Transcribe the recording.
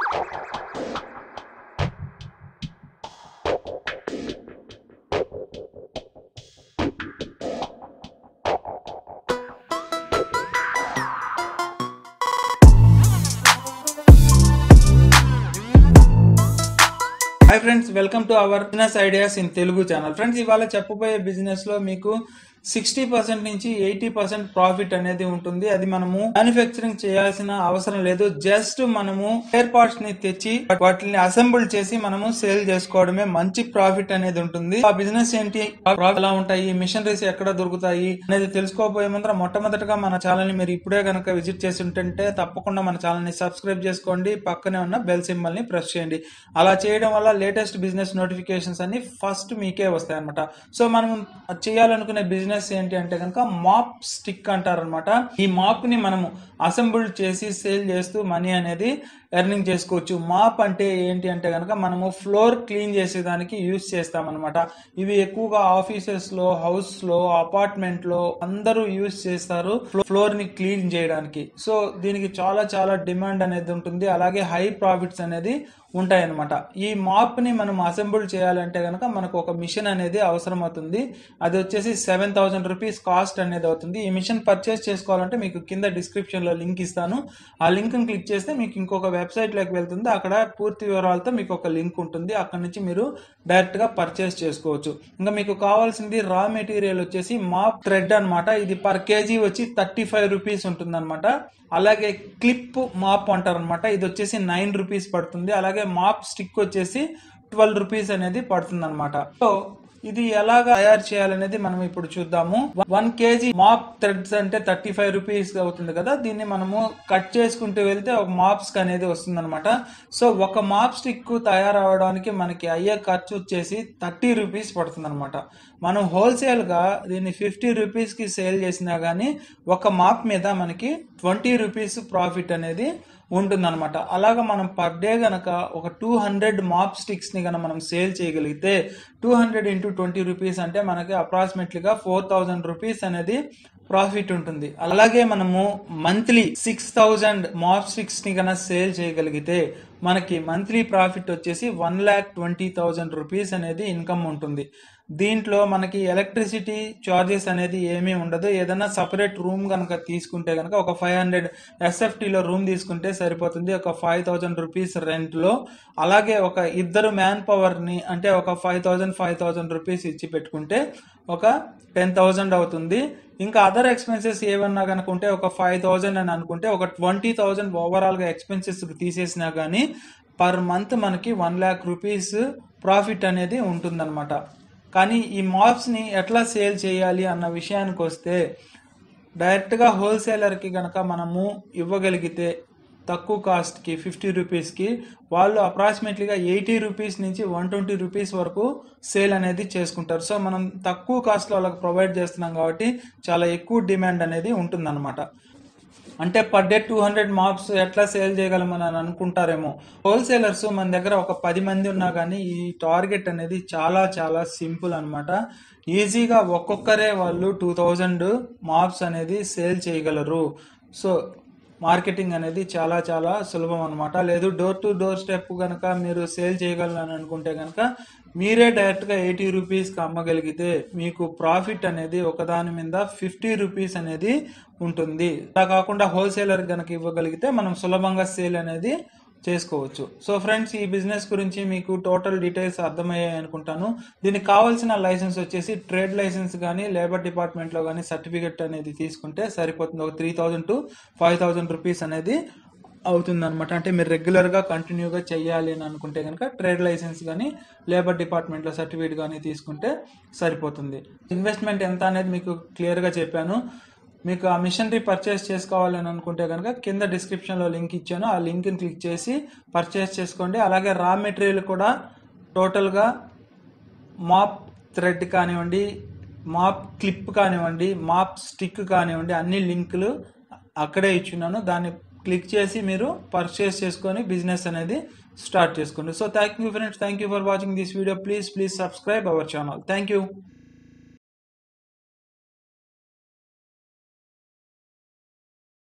hi friends welcome to our business ideas in Telugu channel friends ఇవాళ చెప్పబోయే business లో మీకు సిక్స్టీ పర్సెంట్ నుంచి ఎయిటీ పర్సెంట్ ప్రాఫిట్ అనేది ఉంటుంది అది మనము మ్యానుఫ్యాక్చరింగ్ చేయాల్సిన అవసరం లేదు జస్ట్ మనము స్పేర్ పార్ట్స్ ని తెచ్చి వాటిని అసెంబుల్ చేసి మనము సేల్ చేసుకోవడమే మంచి ప్రాఫిట్ అనేది ఉంటుంది ఆ బిజినెస్ ఏంటి ఆ profit ఎలా ఉంటాయి మిషనరీస్ ఎక్కడ దొరుకుతాయి అనేది తెలుసుకోబోయే ముందర మొట్టమొదటిగా మన ఛానల్ ని మీరు ఇప్పుడే కనుక విజిట్ చేసి ఉంటుంటే తప్పకుండా మన ఛానల్ ని సబ్స్క్రైబ్ చేసుకోండి పక్కనే ఉన్న బెల్ సింబల్ ని ప్రెస్ చేయండి అలా చేయడం వల్ల లేటెస్ట్ బిజినెస్ నోటిఫికేషన్స్ అన్ని ఫస్ట్ మీకే వస్తాయి అనమాట సో మనం చేయాలనుకునే బిజినెస్ ఏంటి అంటే కనుక మాప్ స్టిక్ అంటారనమాట ఈ మాప్ ని మనము అసెంబుల్ చేసి సేల్ చేస్తూ మనీ అనేది ఎర్నింగ్ చేసుకోవచ్చు మాప్ అంటే ఏంటి అంటే కనుక మనము ఫ్లోర్ క్లీన్ చేసేదానికి యూస్ చేస్తాం అనమాట ఇవి ఎక్కువగా ఆఫీసెస్ లో హౌస్ లో అపార్ట్మెంట్ లో అందరూ యూస్ చేస్తారు ఫ్లోర్ ని క్లీన్ చేయడానికి సో దీనికి చాలా చాలా డిమాండ్ అనేది ఉంటుంది అలాగే హై ప్రాఫిట్స్ అనేది ఉంటాయి అనమాట ఈ మాప్ ని మనం అసెంబుల్ చేయాలంటే కనుక మనకు ఒక మిషన్ అనేది అవసరం అవుతుంది అది వచ్చేసి సెవెన్ థౌసండ్ రూపీస్ కాస్ట్ అనేది అవుతుంది ఈ మిషన్ పర్చేస్ చేసుకోవాలంటే మీకు కింద డిస్క్రిప్షన్ లో లింక్ ఇస్తాను ఆ లింక్ క్లిక్ చేస్తే మీకు ఇంకొక వెబ్సైట్ లోకి వెళ్తుంది అక్కడ పూర్తి వివరాలతో మీకు ఒక లింక్ ఉంటుంది అక్కడ నుంచి మీరు డైరెక్ట్ గా పర్చేస్ చేసుకోవచ్చు ఇంకా మీకు కావాల్సింది రా మెటీరియల్ వచ్చేసి మాప్ థ్రెడ్ అన్నమాట ఇది పర్ కేజీ వచ్చి థర్టీ ఫైవ్ రూపీస్ ఉంటుంది అలాగే క్లిప్ మాప్ అంటారు అనమాట ఇది వచ్చేసి నైన్ రూపీస్ పడుతుంది అలాగే మాప్ స్టిక్ వచ్చేసి ట్వెల్వ్ రూపీస్ అనేది పడుతుంది అనమాట సో ఇది ఎలాగా తయారు చేయాలనేది మనం ఇప్పుడు చూద్దాము వన్ కేజీ మాప్ థ్రెడ్స్ అంటే థర్టీ ఫైవ్ రూపీస్ అవుతుంది కదా దీన్ని మనము కట్ చేసుకుంటూ వెళ్తే ఒక మాప్స్ అనేది వస్తుంది అనమాట సో ఒక మాప్ స్టిక్ తయారవడానికి మనకి అయ్యే ఖర్చు వచ్చేసి థర్టీ రూపీస్ పడుతుంది అనమాట మనం హోల్సేల్ గా దీన్ని ఫిఫ్టీ రూపీస్ కి సేల్ చేసినా గానీ ఒక మాప్ మీద మనకి ట్వంటీ రూపీస్ ప్రాఫిట్ అనేది ఉంటుందన్నమాట అలాగ మనం పర్ డే గనక ఒక టూ హండ్రెడ్ మాప్ స్టిక్స్ ని గనక మనం సేల్ చేయగలిగితే two hundred into twenty rupees అంటే మనకి అప్రాక్సిమేట్లీగా ఫోర్ థౌజండ్ రూపీస్ అనేది ప్రాఫిట్ ఉంటుంది అలాగే మనము monthly six thousand mop sticks ని కనుక సేల్ చేయగలిగితే మనకి మంత్లీ ప్రాఫిట్ వచ్చేసి one lakh twenty thousand rupees అనేది ఇన్కమ్ ఉంటుంది దీంట్లో మనకి ఎలక్ట్రిసిటీ చార్జెస్ అనేది ఏమీ ఉండదు ఏదైనా సపరేట్ రూమ్ కనుక తీసుకుంటే కనుక ఒక ఫైవ్ హండ్రెడ్ ఎస్ఎఫ్టీలో రూమ్ తీసుకుంటే సరిపోతుంది ఒక ఫైవ్ థౌజండ్ రూపీస్ రెంట్లో అలాగే ఒక ఇద్దరు మ్యాన్ పవర్ని అంటే ఒక five thousand five thousand rupees ఇచ్చి పెట్టుకుంటే ఒక టెన్ థౌజండ్ అవుతుంది ఇంకా అదర్ ఎక్స్పెన్సెస్ ఏమన్నా కనుక ఉంటే ఒక ఫైవ్ థౌజండ్ అని అనుకుంటే ఒక ట్వంటీ థౌజండ్ ఓవరాల్గా ఎక్స్పెన్సెస్ తీసేసినా కానీ పర్ మంత్ మనకి వన్ ల్యాక్ రూపీస్ ప్రాఫిట్ అనేది ఉంటుందన్నమాట కానీ ఈ మాప్స్ని ఎట్లా సేల్ చేయాలి అన్న విషయానికి వస్తే డైరెక్ట్గా హోల్సేలర్కి గనక మనము ఇవ్వగలిగితే తక్కువ కాస్ట్కి ఫిఫ్టీ రూపీస్కి వాళ్ళు అప్రాక్సిమేట్లీగా ఎయిటీ రూపీస్ నుంచి వన్ ట్వంటీ రూపీస్ వరకు సేల్ అనేది చేసుకుంటారు సో మనం తక్కువ కాస్ట్లో వాళ్ళకి ప్రొవైడ్ చేస్తున్నాం కాబట్టి చాలా ఎక్కువ డిమాండ్ అనేది ఉంటుందన్నమాట అంటే per day two hundred mops ఎట్లా సేల్ చేయగలమని అని అనుకుంటారేమో హోల్సేలర్స్ మన దగ్గర ఒక పది మంది ఉన్నా కానీ ఈ టార్గెట్ అనేది చాలా చాలా సింపుల్ అనమాట ఈజీగా ఒక్కొక్కరే వాళ్ళు టూ థౌజండ్ మాప్స్ అనేది సేల్ చేయగలరు సో మార్కెటింగ్ అనేది చాలా చాలా సులభం అనమాట లేదు డోర్ టు డోర్ స్టెప్ కనుక మీరు సేల్ చేయగలరని అనుకుంటే కనుక మీరే డైరెక్ట్గా ఎయిటీ రూపీస్కి అమ్మగలిగితే మీకు ప్రాఫిట్ అనేది ఒకదాని మీద ఫిఫ్టీ రూపీస్ అనేది ఉంటుంది అలా కాకుండా హోల్సేలర్ కనుక ఇవ్వగలిగితే మనం సులభంగా సేల్ అనేది చేసుకోవచ్చు సో ఫ్రెండ్స్ ఈ బిజినెస్ గురించి మీకు టోటల్ డీటెయిల్స్ అర్థమయ్యాయి అనుకుంటాను దీనికి కావాల్సిన లైసెన్స్ వచ్చేసి ట్రేడ్ లైసెన్స్ కానీ లేబర్ డిపార్ట్మెంట్లో కానీ సర్టిఫికెట్ అనేది తీసుకుంటే సరిపోతుంది ఒక three thousand to five thousand rupees అనేది అవుతుంది అనమాట అంటే మీరు రెగ్యులర్గా కంటిన్యూగా చెయ్యాలి అని అనుకుంటే కనుక ట్రేడ్ లైసెన్స్ కానీ లేబర్ డిపార్ట్మెంట్లో సర్టిఫికేట్ కానీ తీసుకుంటే సరిపోతుంది ఇన్వెస్ట్మెంట్ ఎంత అనేది మీకు క్లియర్గా చెప్పాను మీకు ఆ మిషనరీ పర్చేస్ చేసుకోవాలి అని అనుకుంటే కనుక కింద డిస్క్రిప్షన్లో లింక్ ఇచ్చాను ఆ లింక్ని క్లిక్ చేసి పర్చేస్ చేసుకోండి అలాగే రా మెటీరియల్ కూడా టోటల్గా మాప్ థ్రెడ్ కానివ్వండి మాప్ క్లిప్ కానివ్వండి మాప్ స్టిక్ కానివ్వండి అన్ని లింకులు అక్కడే ఇచ్చున్నాను దాన్ని క్లిక్ చేసి మీరు పర్చేస్ చేసుకొని బిజినెస్ అనేది స్టార్ట్ చేసుకోండి so thank you friends thank you for watching this video please please subscribe our channel thank you